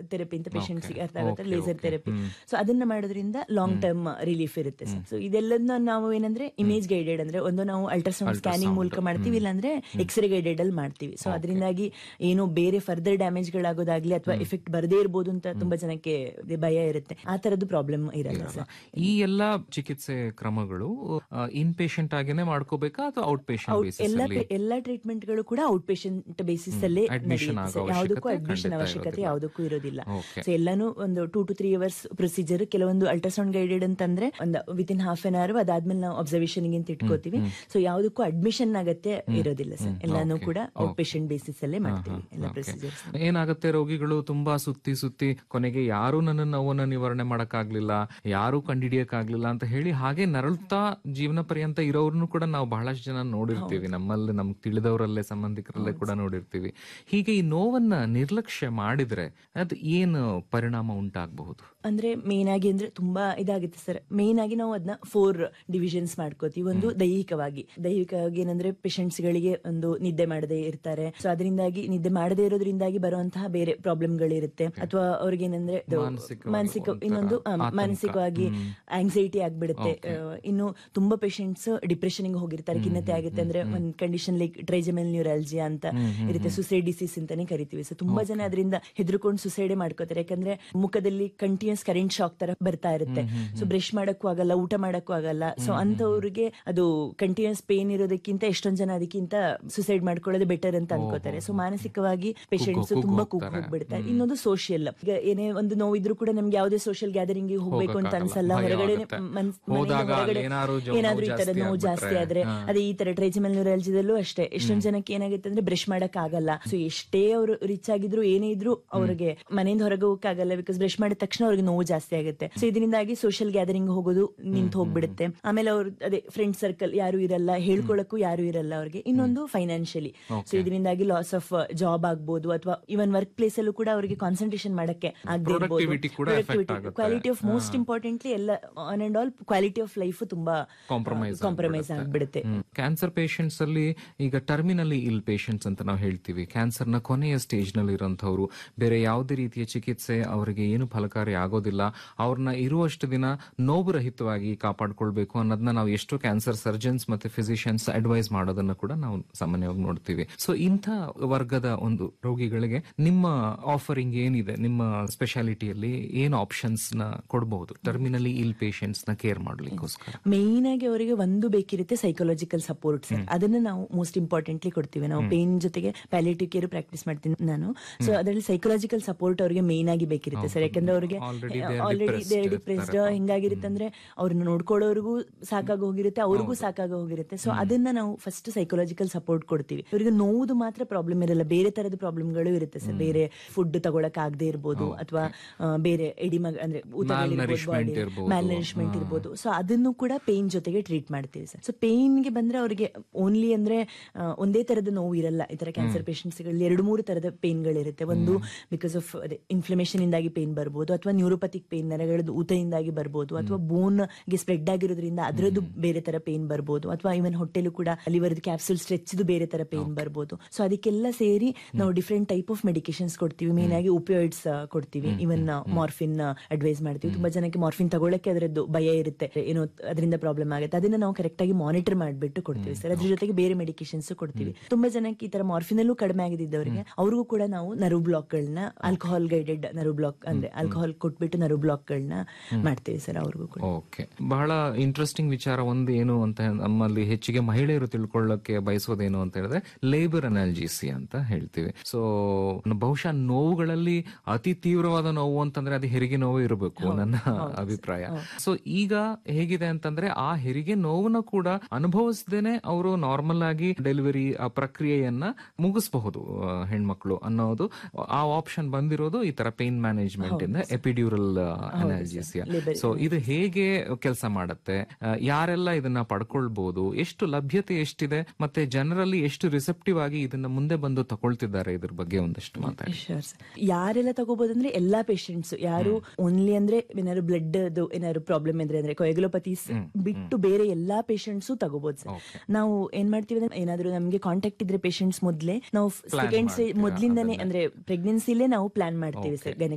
Therapy ಅಂತ patients ಅರ್ಥ ಆಗುತ್ತೆ Okay, laser okay. Therapy hmm. So ಅದನ್ನ ಮಾಡೋದ್ರಿಂದ ಲಾಂಗ್ ಟರ್ಮ್ ರಿಲೀಫ್ ಇರುತ್ತೆ ಸರ್ ಸೊ ಇದೆಲ್ಲದನ್ನ ನಾವು ಏನಂದ್ರೆ ಇಮೇಜ್ ಗೈಡೆಡ್ ಅಂದ್ರೆ ಒಂದು ನಾವು ಅಲ್ಟ್ರಾಸೌಂಡ್ ಸ್ಕ್ಯಾನಿಂಗ್ ಮೂಲಕ ಮಾಡ್ತೀವಿ ಇಲ್ಲಾಂದ್ರೆ ಎಕ್ಸ್ರೇ ಗೈಡೆಡ್ ಅಲ್ಲಿ ಮಾಡ್ತೀವಿ ಸೊ ಅದರಿಂದಾಗಿ ಏನು ಬೇರೆ ಫರ್ದರ್ ಡ್ಯಾಮೇಜ್ ಗಳಾಗೋದಾಗ್ಲಿ ಅಥವಾ ಎಫೆಕ್ಟ್ ಬರದೇ ಇರ್ಬೋದು ಅಂತ ತುಂಬಾ ಜನಕ್ಕೆ ಭಯ ಇರುತ್ತೆ ಆ ತರದ್ದು ಪ್ರಾಬ್ಲಮ್ ಇರಲ್ಲ ಸರ್ ಈ ಎಲ್ಲಾ ಚಿಕಿತ್ಸೆ ಕ್ರಮಗಳು ಇನ್ ಪೇಷಂಟ್ ಆಗೇನೆ ಮಾಡ್ಕೋಬೇಕಾ ಅಥವಾ ಔಟ್ ಪೇಷಂಟ್ ಬೇಸಿಸ್ ಎಲ್ಲ ಅಲ್ಲಿ ಎಲ್ಲಾ ಟ್ರೀಟ್ಮೆಂಟ್ ಗಳು ಕೂಡ ಔಟ್ ಪೇಷಂಟ್ ಬೇಸಿಸ್ ಅಲ್ಲೇ Admission ನಡೆಯುತ್ತೆ ಆಗೋ ಸರ್. ಯಾವುದಕ್ಕೂ ಅವಶ್ಯಕತೆ ಅಡ್ಮಿಷನ್ ಖಂಡಿತ ಅವಶ್ಯಕತೆ ಇರೋದಿಲ್ಲ. ಯಾವುದಕ್ಕೂ ಇರೋದಿಲ್ಲ Okay. ಸೊ ಎಲ್ಲಾನು ಒಂದು two to three hours procedure ಕೆಲವೊಂದು ಅಲ್ಟ್ರಾಸೌಂಡ್ ಗೈಡೆಡ್ ಅಂತಂದ್ರೆ ಒಂದು within half an hour ಅದಾದ್ಮೇಲೆ ನಾವು ಅಬ್ಸರ್ವೇಷನ್ ಅಂತ ಇಟ್ಕೋತೀವಿ ಸೊ ಯಾವುದಕ್ಕೂ ಅಡ್ಮಿಷನ್ ಅಗತ್ಯ ಇರೋದಿಲ್ಲ ಸರ್ ಎಲ್ಲಾನು Okay. ಕೂಡ ಔಟ್ Okay. ಪೇಷಂಟ್ ಬೇಸಿಸ್ ಅಲ್ಲೇ ಮಾಡ್ತೀವಿ ಎಲ್ಲ Okay. ಪ್ರೊಸೀಜರ್ಸ್ ಏನಾಗುತ್ತೆ ರೋಗಿಗಳು ತುಂಬಾ ಸುತ್ತಿ ಸುತ್ತಿ ಕೊನೆಗೆ ಯಾರು ನನ್ನ ನೋವನ್ನ ನಿವಾರಣೆ ಮಾಡಕ್ಕಾಗ್ಲಿಲ್ಲ ಯಾರು ಕಂಡಿಡಿಯಕ್ಕಾಗ್ಲಿಲ್ಲ ಅಂತ ಹೇಳಿ ಹಾಗೆ ನರಳುತ್ತಾ ಜೀವನ ಪರ್ಯಂತ ಇರೋರ್ನು ಕೂಡ ನಾವು ಬಹಳಷ್ಟು ಜನ ನೋಡಿರ್ತೀವಿ ನಮ್ಮಲ್ಲಿ ನಮ್ಗೆ ತಿಳಿದವರಲ್ಲೇ ಸಂಬಂಧಿಕರಲ್ಲೇ ಕೂಡ ನೋಡಿರ್ತೀವಿ ಹೀಗೆ ಈ ನೋವನ್ನ ನಿರ್ಲಕ್ಷ್ಯ ಮಾಡಿದ್ರೆ ಅದ್ ಏನು ಪರಿಣಾಮ ಉಂಟಾಗಬಹುದು ಅಂದ್ರೆ ಮೇನ್ ಆಗಿ ಅಂದ್ರೆ ತುಂಬಾ ಇದಾಗುತ್ತೆ ಸರ್ ಮೇನ್ ಆಗಿ ನಾವು ಅದನ್ನ ಫೋರ್ ಡಿವಿಷನ್ಸ್ ಮಾಡ್ಕೋತೀವಿ ಒಂದು ದೈಹಿಕವಾಗಿ ದೈಹಿಕವಾಗಿ ಏನಂದ್ರೆ ಪೇಷಂಟ್ಸ್ ಗಳಿಗೆ ಒಂದು ನಿದ್ದೆ ಮಾಡದೇ ಇರ್ತಾರೆ ಸೊ ಅದರಿಂದಾಗಿ ನಿದ್ದೆ ಮಾಡದೇ ಇರೋದ್ರಿಂದಾಗಿ ಬರುವಂತಹ ಬೇರೆ ಪ್ರಾಬ್ಲಮ್ ಗಳಿರುತ್ತೆ ಅಥವಾ ಅವ್ರಿಗೆ ಏನಂದ್ರೆ ಇದು ಮಾನಸಿಕವಾಗಿ ಮಾನಸಿಕ ಒಂಥರ ಇನ್ನೊಂದು ಆ, ಆತಂಕ. ಮಾನಸಿಕವಾಗಿ ಆಂಗ್ಸೈಟಿ ಆಗ್ಬಿಡುತ್ತೆ ಆ, ಇನ್ನು ತುಂಬಾ ಪೇಷಂಟ್ಸ್ ಡಿಪ್ರೆಷನ್ ಹೋಗಿರ್ತಾರೆ ಖಿನ್ನತೆ ಆಗುತ್ತೆ ಅಂದ್ರೆ ಒಂದ್ ಕಂಡೀಷನ್ ಲೈಕ್ ಟ್ರೈಜಮೆಲ್ ನ್ಯೂರಾಲಜಿ ಅಂತ ಇರುತ್ತೆ ಸುಸೈಡ್ ಡಿಸೀಸ್ ಅಂತಾನೆ ಕರಿತೀವಿ ಸೊ ತುಂಬಾ ಜನ ಅದರಿಂದ ಹೆದರ್ಕೊಂಡು ಸುಸೈಡ್ ಮಾಡ್ಕೋತಾರೆ ಯಾಕಂದ್ರೆ ಮುಖದಲ್ಲಿ ಕಂಟಿನ್ಯೂಸ್ ಕರೆಂಟ್ ಶಾಕ್ ತರ ಬರ್ತಾ ಇರುತ್ತೆ ಸೊ ಬ್ರಷ್ ಮಾಡಕ್ಕೂ ಆಗಲ್ಲ ಊಟ ಮಾಡಕ್ಕೂ ಆಗಲ್ಲ ಸೊ ಅಂತವ್ರಿಗೆ ಅದು ಕಂಟಿನ್ಯೂಸ್ ಪೇನ್ ಇರೋದಕ್ಕಿಂತ ಎಷ್ಟೊಂದ್ ಜನ ಅದಕ್ಕಿಂತ ಸುಸೈಡ್ ಮಾಡ್ಕೊಳ್ಳೋದು ಬೆಟರ್ ಅಂತ ಅನ್ಕೋತಾರೆ ಸೊ ಮಾನಸಿಕವಾಗಿ ಪೇಷಂಟ್ಸ್ ಕುಗ್ಗು ತುಂಬಾ ಹೋಗ್ತಾರೆ. ಕುಗ್ಗು ಹೋಗ್ಬಿಡ್ತಾರೆ ಇನ್ನೊಂದು ಸೋಷಿಯಲ್ ಈಗ ಏನೇ ಒಂದು ನೋವಿದ್ರು ಕೂಡ ನಮ್ಗೆ ಯಾವುದೇ ಸೋಷಿಯಲ್ ಗ್ಯಾದರಿಂಗ್ ಹೋಗ್ಬೇಕು ಅಂತ ಹೋಗಕ್ಕಾಗಲ್ಲ. ಅನ್ಸಲ್ಲ ಭಯ ಹೊರಗಡೆ ಆಗುತ್ತೆ. ಮನ್ಸ್- ಹೋದಾಗ ಮನೆಯಿಂದ ಹೊರಗಡೆ ಏನಾದ್ರು ಜ- ಏನಾದ್ರೂ ಈ ನೋವು ತರ ಜಾಸ್ತಿ ನೋವು ಜಾಸ್ತಿ ಆಗ್ಬಿಟ್ರೆ, ಆದ್ರೆ ಹಾ. ಅದೇ ಈ ತರ ಟ್ರೈಜಮೆಲ್ ನ್ಯೂರಾಲಜಿದಲ್ಲೂ ಅಷ್ಟೇ ಎಷ್ಟೊಂದ್ ಜನಕ್ಕೆ ಏನಾಗುತ್ತೆ ಅಂದ್ರೆ ಬ್ರಷ್ ಮಾಡಕ್ ಆಗಲ್ಲ ಸೊ ಎಷ್ಟೇ ಅವರು ರಿಚ್ ಆಗಿದ್ರು ಏನೇ ಇದ್ರು ಅವ್ರಿಗೆ ಮನೆಯಿಂದ ಹೊರಗೆ ಹೋಗಕ್ಕಾಗಲ್ಲ ಬಿಕಾಸ್ ಬ್ರಷ್ ಮಾಡಿದ ತಕ್ಷಣ ಅವ್ರಿಗೆ ನೋವು ಜಾಸ್ತಿ ಆಗುತ್ತೆ ಸೊ ಇದರಿಂದಾಗಿ ಸೋಷಿಯಲ್ ಗ್ಯಾದರಿಂಗ್ ಹೋಗೋದು ನಿಂತು ಹೋಗ್ಬಿಡುತ್ತೆ ಆಮೇಲೆ ಅವ್ರು ಅದೇ ಫ್ರೆಂಡ್ ಸರ್ಕಲ್ ಯಾರು ಇರಲ್ಲ ಹೇಳ್ಕೊಳಕ್ಕೂ ಯಾರು ಇರಲ್ಲ ಅವ್ರಿಗೆ ಇನ್ನೊಂದು ಫೈನಾನ್ಷಿಯಲಿ ಸೊ ಇದರಿಂದಾಗಿ ಲಾಸ್ ಆಫ್ ಜಾಬ್ ಆಗ್ಬೋದು ಅಥವಾ ಇವನ್ ವರ್ಕ್ ಪ್ಲೇಸ್ ಅಲ್ಲೂ ಕೂಡ ಅವರಿಗೆ ಕಾನ್ಸಂಟ್ರೇಷನ್ ಮಾಡಕ್ಕೆ ಆಗದೆ Productivity ಕೂಡ affect ಆಗುತ್ತೆ. ಕ್ವಾಲಿಟಿ ಆಫ್ ಮೋಸ್ಟ್ ಇಂಪಾರ್ಟೆಂಟ್ಲಿ ಎಲ್ಲ on and all quality of life ತುಂಬಾ ಕಾಂಪ್ರಮೈಸ್ ಕಾಂಪ್ರಮೈಸ್ ಆಗ್ಬಿಡುತ್ತೆ ಕ್ಯಾನ್ಸರ್ ಪೇಷಂಟ್ಸ್ ಅಲ್ಲಿ ಈಗ ಟರ್ಮಿನಲಿ ಇಲ್ ಪೇಷಂಟ್ಸ್ ಅಂತ ನಾವು ಹೇಳ್ತೀವಿ ಕ್ಯಾನ್ಸರ್ ನ ಕೊನೆಯ ಸ್ಟೇಜ್ ನಲ್ಲಿ ಇರುವಂತವ್ರು ಬೇರೆ ಯಾವುದೇ ರೀತಿಯ ಚಿಕಿತ್ಸೆ ಅವರಿಗೆ ಏನು ಫಲಕಾರಿ ಆಗೋದಿಲ್ಲ ಅವ್ರನ್ನ ಇರುವಷ್ಟು ದಿನ ನೋವು ರಹಿತವಾಗಿ ಕಾಪಾಡ್ಕೊಳ್ಬೇಕು ಅನ್ನೋದನ್ನ ನಾವು ಎಷ್ಟೋ ಕ್ಯಾನ್ಸರ್ ಸರ್ಜನ್ಸ್ ಮತ್ತೆ ಫಿಸಿಷಿಯನ್ಸ್ ಅಡ್ವೈಸ್ ಮಾಡೋದನ್ನ ಕೂಡ ನಾವು ಸಾಮಾನ್ಯವಾಗಿ ನೋಡ್ತೀವಿ ಸೊ ಇಂಥ ವರ್ಗದ ಒಂದು ರೋಗಿಗಳಿಗೆ ನಿಮ್ಮ ಆಫರಿಂಗ್ ಏನಿದೆ ನಿಮ್ಮ ಸ್ಪೆಷಾಲಿಟಿಯಲ್ಲಿ ಏನು ಆಪ್ಷನ್ಸ್ ನ ಕೊಡಬಹುದು ಟರ್ಮಿನಲಿ ಇಲ್ ಪೇಷಂಟ್ಸ್ ನ ಕೇರ್ ಮಾಡ್ಲಿಕ್ಕೋಸ್ಕರ ಮೇನ್ ಆಗಿ ಅವರಿಗೆ ಒಂದು ಬೇಕಿರುತ್ತೆ ಸೈಕಾಲಜಿಕಲ್ ಸಪೋರ್ಟ್ ಸರ್ ಅದನ್ನ ನಾವು ಮೋಸ್ಟ್ ಇಂಪಾರ್ಟೆಂಟ್ಲಿ ಕೊಡ್ತೀವಿ ನಾವು ಪೇನ್ ಜೊತೆಗೆ ಪ್ಯಾಲೇಟಿವ್ ಕೇರ್ ಪ್ರಾಕ್ಟೀಸ್ ಮಾಡ್ತೀನಿ ನಾನು ಸೊ ಅದರಲ್ಲಿ ಸೈಕಾಲಜಿಕಲ್ ಸಪೋರ್ಟ್ ಅವರಿಗೆ ಮೇನ್ ಆಗಿ ಬೇಕಿರುತ್ತೆ ಸರ್ ಯಾಕಂದ್ರೆ ಅವರಿಗೆ Already they are already depressed depressed ಇರ್ತಾರೆ. ಹಿಂಗಾಗಿರುತ್ತೆ ಅಂದ್ರೆ ಅವ್ರನ್ನ ನೋಡ್ಕೊಳ್ಳೋರ್ಗೂ ಸಾಕಾಗಿ ಹೋಗಿರುತ್ತೆ ಅವ್ರಿಗೂ ಸಾಕಾಗಿ ಹೋಗಿರುತ್ತೆ ಸೊ ಅದನ್ನ ನಾವು ಫಸ್ಟ್ ಸೈಕಾಲಜಿಕಲ್ ಸಪೋರ್ಟ್ ಕೊಡ್ತೀವಿ ಇವರಿಗೆ ನೋವುದು ಮಾತ್ರ ಪ್ರಾಬ್ಲಮ್ ಇರಲ್ಲ ಬೇರೆ ತರದ ಪ್ರಾಬ್ಲಮ್ಗಳು ಇರುತ್ತೆ ಸರ್ ಬೇರೆ ಫುಡ್ ತಗೊಳಕ್ ಆಗದೆ ಇರ್ಬೋದು ಅಥವಾ ಬೇರೆ ಎಡಿಮ ಅಂದ್ರೆ Malnourishment ಇರ್ಬೋದು. ಮ್ಯಾಲ್ನರಿಶ್ಮೆಂಟ್ ಇರ್ಬೋದು ಸೊ ಅದನ್ನು ಕೂಡ ಪೇನ್ ಜೊತೆಗೆ ಟ್ರೀಟ್ ಮಾಡ್ತೀವಿ ಸರ್ ಸೊ ಗೆ ಬಂದ್ರೆ ಅವರಿಗೆ ಓನ್ಲಿ ಅಂದ್ರೆ ಆ, ಒಂದೇ ತರದ ನೋವು ಇರಲ್ಲ ಈ ತರ ಕ್ಯಾನ್ಸರ್ ಪೇಷಂಟ್ಸ್ ಗಳಲ್ಲಿ ಎರಡು ಮೂರು ತರದ ಪೇನ್ಗಳಿರುತ್ತೆ ಒಂದು ಬಿಕಾಸ್ ಆಫ್ ಅದೇ ಇನ್ಫ್ಲಮೇಷನ್ ಇಂದಾಗಿ ಪೇನ್ ಬರ್ಬೋದು ಅಥವಾ ನ್ಯೂರೋಪತಿಕ್ ಪೇನ್ ನರಗಳದ್ದು ಊತದಿಂದಾಗಿ ಬರ್ಬೋದು ಅಥವಾ ಬೋನ್ ಗೆ ಸ್ಪ್ರೆಡ್ ಆಗಿರೋದ್ರಿಂದ ಅದರದ್ದು ಬೇರೆ ತರ ಪೇನ್ ಬರ್ಬೋದು ಅಥವಾ ಇವನ್ ಹೊಟ್ಟೆಲು ಕೂಡ ಲಿವರ್ ಕ್ಯಾಪ್ಸುಲ್ ಸ್ಟ್ರೆಚ್ ಬೇರೆ ತರ ಪೇನ್ ಬರ್ಬೋದು ಸೊ ಅದಕ್ಕೆಲ್ಲ ಸೇರಿ ನಾವು ಡಿಫ್ರೆಂಟ್ ಟೈಪ್ ಆಫ್ ಮೆಡಿಕೇಶನ್ಸ್ ಕೊಡ್ತೀವಿ ಮೇನ್ ಆಗಿ ಉಪಿಯೋಯ್ಡ್ಸ್ ಕೊಡ್ತೀವಿ ಇವನ್ ಮಾರ್ಫಿನ್ ಅಡ್ವೈಸ್ ಮಾಡ್ತೀವಿ ತುಂಬಾ ಜನಕ್ಕೆ ಮಾರ್ಫಿನ್ ತಗೊಳಕ್ಕೆ ಅದರದ್ದು ಭಯ ಇರುತ್ತೆ ಏನೋ ಅದರಿಂದ ಪ್ರಾಬ್ಲಮ್ ಆಗುತ್ತೆ ಅದನ್ನ ನಾವು ಕರೆಕ್ಟ್ ಆಗಿ ಮಾನಿಟರ್ ಮಾಡ್ಬಿಟ್ಟು ಕೊಡ್ತೀವಿ ಸರ್ ಅದ್ರ ಜೊತೆಗೆ ಬೇರೆ ಮೆಡಿಕೇಶನ್ಸ್ ಕೊಡ್ತೀವಿ ತುಂಬಾ ಜನಕ್ಕೆ ಈ ತರ ಮಾರ್ಫಿನ್ ಅಲ್ಲೂ ಕಡಿಮೆ ಆಗಿದ್ದವರಿಗೆ ಅವ್ರಿಗೂ ಕೂಡ ನಾವು ನರ್ವ್ ಬ್ಲಾಕ್ ಗಳನ್ನ ಆಲ್ಕೋಹಾಲ್ ಗೈಡೆಡ್ ನರ್ವ್ ಬ್ಲಾಕ್ ಅಂದ್ರೆ ಆಲ್ಕೋಹಾಲ್ ಕೊಟ್ಬಿಟ್ಟು ನರ್ವ್ ಬ್ಲಾಕ್ ಗಳನ್ನ ಮಾಡ್ತೀವಿ ಸರ್ ಅವ್ರಿಗೂ ಕೂಡ ಓಕೆ ಬಹಳ ಇಂಟ್ರೆಸ್ಟಿಂಗ್ ವಿಚಾರ ಒಂದು ಏನು ಅಂತ ನಮ್ಮಲ್ಲಿ ಹೆಚ್ಚಿಗೆ ಮಹಿಳೆಯರು ತಿಳ್ಕೊಳ್ಳಕ್ಕೆ ಬಯಸೋದೇನು ಅಂತ ಹೇಳಿದ್ರೆ ಲೇಬರ್ ಅನಾಲ್ಜಿಸಿ ಅಂತ ಹೇಳ್ತೀವಿ ಸೊ ಬಹುಶಃ ನೋವುಗಳಲ್ಲಿ ಅತಿ ತೀವ್ರವಾದ ನೋವು ಅಂತಂದ್ರೆ ಅದು ಹೆರಿಗೆ ನೋವು ಇರಬೇಕು ನನ್ನ ಅಭಿಪ್ರಾಯ ಸೊ ಈಗ ಹೇಗಿದೆ ಅಂತಂದ್ರೆ ಆ ಹೆರಿಗೆ ನೋವನ್ನ ಕೂಡ ಅನುಭವಿಸದೇನೆ ಅವರು ನಾರ್ಮಲ್ ಆಗಿ ಡೆಲಿವರಿ ಆ ಪ್ರಕ್ರಿಯೆಯನ್ನ ಮುಗಿಸಬಹುದು ಆ, ಹೆಣ್ಮಕ್ಳು ಅನ್ನೋದು ಆ ಆಪ್ಷನ್ ಬಂದಿರೋದು ಈ ತರ ಪೇನ್ ಮ್ಯಾನೇಜ್ಮೆಂಟ್ ಇಂದ ಎಪಿಡ್ಯೂರಲ್ ಅನಾಲ್ಜಿಸಿಯಾ ಸೊ ಇದು ಹೇಗೆ ಕೆಲಸ ಮಾಡುತ್ತೆ ಆ, ಯಾರೆಲ್ಲ ಇದನ್ನ ಪಡ್ಕೊಳ್ಬಹುದು ಎಷ್ಟು ಲಭ್ಯತೆ ಎಷ್ಟಿದೆ ಮತ್ತೆ ಜನರಲ್ಲಿ ಎಷ್ಟು ರಿಸೆಪ್ಟಿವ್ ಆಗಿ ಇದನ್ನ ಮುಂದೆ ಬಂದು ತಗೊಳ್ತಿದ್ದಾರೆ ಇದ್ರ ಬಗ್ಗೆ ಒಂದಷ್ಟು ಮಾತಾಡಿ Sure, sir. ಯಾರೆಲ್ಲ ತಗೋಬಹುದಂದ್ರೆ ಎಲ್ಲಾ ಪೇಷಂಟ್ಸ್ ಯಾರು ಓನ್ಲಿ ಅಂದ್ರೆ ಏನಾದ್ರು ಬ್ಲಡ್ ಏನಾದ್ರು ಪ್ರಾಬ್ಲಮ್ ಇದ್ರೆ ಅಂದ್ರೆ ಕೊಯಗುಲೋಪತೀಸ್ ಬಿಟ್ಟು ಬೇರೆ ಎಲ್ಲಾ ಪೇಷಂಟ್ಸ್ ತಗೋಬಹುದು ಸರ್ ನಾವು ಏನ್ ಮಾಡ್ತೀವಿ ಅಂದ್ರೆ ಏನಾದ್ರು ನಮ್ಗೆ ಕಾಂಟ್ಯಾಕ್ಟ್ ಇದ್ರೆ ಪೇಷಂಟ್ಸ್ ಮೊದ್ಲೇ ನಾವು ಸೆಕೆಂಡ್ ಮಾಡ್ತೀರಾ ಮೊದ್ಲಿಂದಾನೇ ಅಂದ್ರೆ ಪ್ರೆಗ್ನೆನ್ಸಿಲೇ ನಾವು ಪ್ಲಾನ್ ಮಾಡ್ತೀವಿ ಸರ್